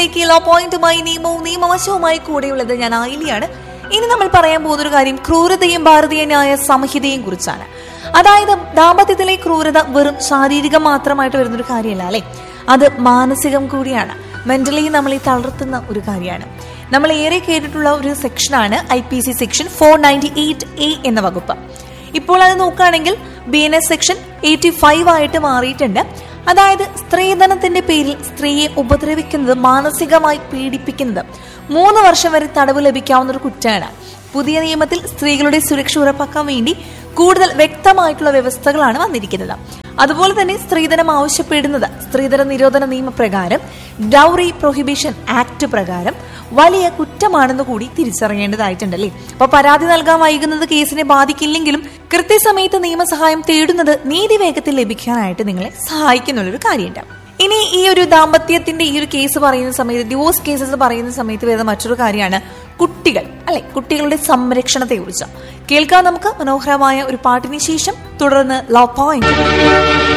പോയിന്റിലേക്ക് ലോ പോയിന്റുമായി നിയമവും നിയമവശവുമായി കൂടെയുള്ളത് ഞാൻ ആയിലിയാണ് ഇനി നമ്മൾ പറയാൻ പോകുന്ന ഒരു കാര്യം ക്രൂരതയും ഭാരതീയ ന്യായ സംഹിതയും കുറിച്ചാണ് അതായത് ദാമ്പത്യത്തിലെ ക്രൂരത വെറും ശാരീരികം മാത്രമായിട്ട് വരുന്നൊരു കാര്യമല്ല അല്ലെ അത് മാനസികം കൂടിയാണ് മെന്റലി നമ്മളെ തളർത്തുന്ന ഒരു കാര്യമാണ് നമ്മൾ ഏറെ കേട്ടിട്ടുള്ള ഒരു സെക്ഷനാണ് I P C section four ninety eight A എന്ന വകുപ്പ് ഇപ്പോൾ അത് നോക്കുകയാണെങ്കിൽ B N S section eighty five ആയിട്ട് മാറിയിട്ടുണ്ട് അതായത് സ്ത്രീധനത്തിന്റെ പേരിൽ സ്ത്രീയെ ഉപദ്രവിക്കുന്നത് മാനസികമായി പീഡിപ്പിക്കുന്നത് മൂന്ന് വർഷം വരെ തടവ് ലഭിക്കാവുന്ന ഒരു കുറ്റമാണ് പുതിയ നിയമത്തിൽ സ്ത്രീകളുടെ സുരക്ഷ ഉറപ്പാക്കാൻ വേണ്ടി കൂടുതൽ വ്യക്തമായിട്ടുള്ള വ്യവസ്ഥകളാണ് വന്നിരിക്കുന്നത് അതുപോലെ തന്നെ സ്ത്രീധനം ആവശ്യപ്പെടുന്നത് സ്ത്രീധന നിരോധന നിയമപ്രകാരം ഡൗറി പ്രൊഹിബിഷൻ ആക്ട് പ്രകാരം വലിയ കുറ്റമാണെന്ന് കൂടി തിരിച്ചറിയേണ്ടതായിട്ടുണ്ടല്ലേ അപ്പൊ പരാതി നൽകാൻ വൈകുന്നത് കേസിനെ ബാധിക്കില്ലെങ്കിലും കൃത്യസമയത്ത് നിയമസഹായം തേടുന്നത് നീതി വേഗത്തിൽ ലഭിക്കാനായിട്ട് നിങ്ങളെ സഹായിക്കുന്നുള്ളൊരു കാര്യമുണ്ട് ഇനി ഈ ഒരു ദാമ്പത്യത്തിന്റെ ഈ ഒരു കേസ് പറയുന്ന സമയത്ത് ഡിവോഴ്സ് കേസസ് പറയുന്ന സമയത്ത് വരുന്ന മറ്റൊരു കാര്യമാണ് കുട്ടികൾ അല്ലെ കുട്ടികളുടെ സംരക്ഷണത്തെ കുറിച്ച് കേൾക്കാൻ നമുക്ക് മനോഹരമായ ഒരു പാട്ടിന് ശേഷം തുടർന്ന് ലോ പോയിന്റ്